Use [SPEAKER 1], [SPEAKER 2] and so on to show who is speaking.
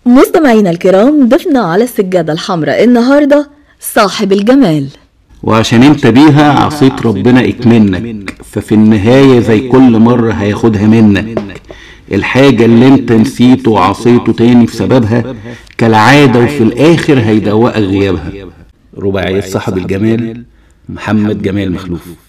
[SPEAKER 1] مستمعينا الكرام ضفنا على السجادة الحمراء النهاردة صاحب الجمال
[SPEAKER 2] وعشان انت بيها عصيت ربنا اكمنك ففي النهاية زي كل مرة هياخدها منك الحاجة اللي انت نسيته وعصيته تاني في سببها كالعادة وفي الاخر هيدوقك غيابها رباعية صاحب الجمال محمد جمال مخلوف